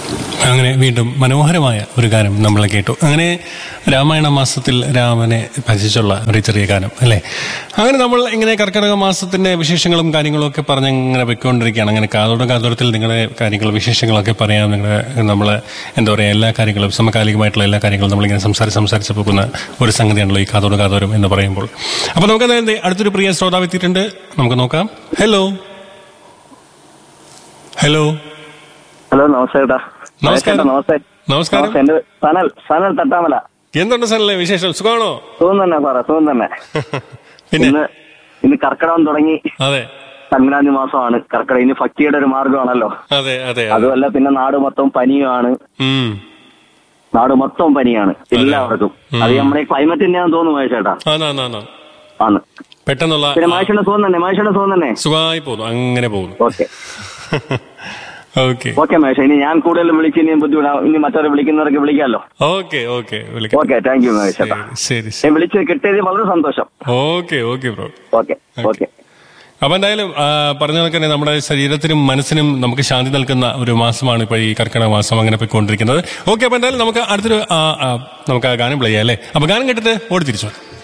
അങ്ങനെ വീണ്ടും മനോഹരമായ ഒരു ഗാനം നമ്മൾ കേട്ടു അങ്ങനെ രാമായണ മാസത്തിൽ രാമനെ ഭജിച്ചുള്ള ഒരു ചെറിയ ഗാനം അല്ലേ അങ്ങനെ നമ്മൾ ഇങ്ങനെ കർക്കിടക മാസത്തിന്റെ വിശേഷങ്ങളും കാര്യങ്ങളും ഒക്കെ പറഞ്ഞ് ഇങ്ങനെ പൊയ്ക്കൊണ്ടിരിക്കുകയാണ് അങ്ങനെ കാതോട് കാതോടത്തിൽ നിങ്ങളുടെ കാര്യങ്ങൾ വിശേഷങ്ങളൊക്കെ പറയാം നിങ്ങളുടെ നമ്മൾ എന്താ പറയുക എല്ലാ കാര്യങ്ങളും സമകാലികമായിട്ടുള്ള എല്ലാ കാര്യങ്ങളും നമ്മളിങ്ങനെ സംസാരിച്ച് സംസാരിച്ച് പോകുന്ന ഒരു സംഗതിയാണല്ലോ ഈ കാതോട് കാതോരം എന്ന് പറയുമ്പോൾ അപ്പോൾ നമുക്ക് അതായത് അടുത്തൊരു പ്രിയ ശ്രോതാവ് എത്തിയിട്ടുണ്ട് നമുക്ക് നോക്കാം ഹലോ ഹലോ ഹലോ നമസ്കാരം നമസ്കാരം. നമസ്തേ നമസ്കാരം. നമസ്തേ. എന്റെ സനൽ സനൽ തട്ടാമല എന്തുണ്ട് സനല്ലേ വിശേഷം സുഖമാണോ സുഖം തന്നെ സാറേ സുഖം തന്നെ പിന്നെ ഇന്ന് ഇന്ന് കർക്കിടകം തുടങ്ങി അതെ സംക്രാന്തി മാസമാണ് കർക്കിടകം ഇനി ഭക്തിയുടെ ഒരു മാർഗമാണല്ലോ അതെ അതെ അതെ അതുമല്ല പിന്നെ നാട് മൊത്തം പനിയുമാണ് ഉം. നാട് മൊത്തം പനിയാണ് എല്ലാവർക്കും അത് നമ്മുടെ ഈ ക്ലൈമറ്റ് തന്നെയാന്ന് തോന്നുന്നു മഹേഷേട്ടാ ആന്ന് ആന്ന് ആന്ന്. ആണ് പെട്ടെന്നുള്ള പിന്നെ മഹേഷന്റെ സുഖം തന്നെ മഹേഷന്റെ സുഖം തന്നെ സുഖമായി പോകുന്നു അങ്ങനെ പോകുന്നു ഓക്കെ ഓക്കെ ഓക്കെ മഹേഷ് ഇനി ഞാൻ കൂടുതൽ വിളിച്ച് ഇനി ബുദ്ധിമുട്ടാ ഇനി മറ്റവരെ വിളിക്കുന്നവർക്ക് വിളിക്കാമല്ലോ ഓക്കെ ഓക്കെ വിളിക്കാം ഓക്കെ താങ്ക് യു മഹേഷേട്ടാ ശരി ഞാൻ വിളിച്ച് കിട്ടിയത് വളരെ സന്തോഷം okay okay bro okay okay അപ്പൊ എന്തായാലും ആ, പറഞ്ഞ കണക്ക് തന്നെ നമ്മുടെ ശരീരത്തിനും മനസ്സിനും നമുക്ക് ശാന്തി നൽകുന്ന ഒരു മാസമാണ് ഇപ്പൊ ഈ കർക്കിടക മാസം അങ്ങനെ പോയിക്കൊണ്ടിരിക്കുന്നത് ഓക്കെ അപ്പൊ എന്തായാലും നമുക്ക് അടുത്തൊരു ആ, ആ, നമുക്ക് ആ ഗാനം പ്ലേ ചെയ്യാം അല്ലേ അപ്പൊ ഗാനം കേട്ടിട്ട് ഓടി തിരിച്ചു വരാം.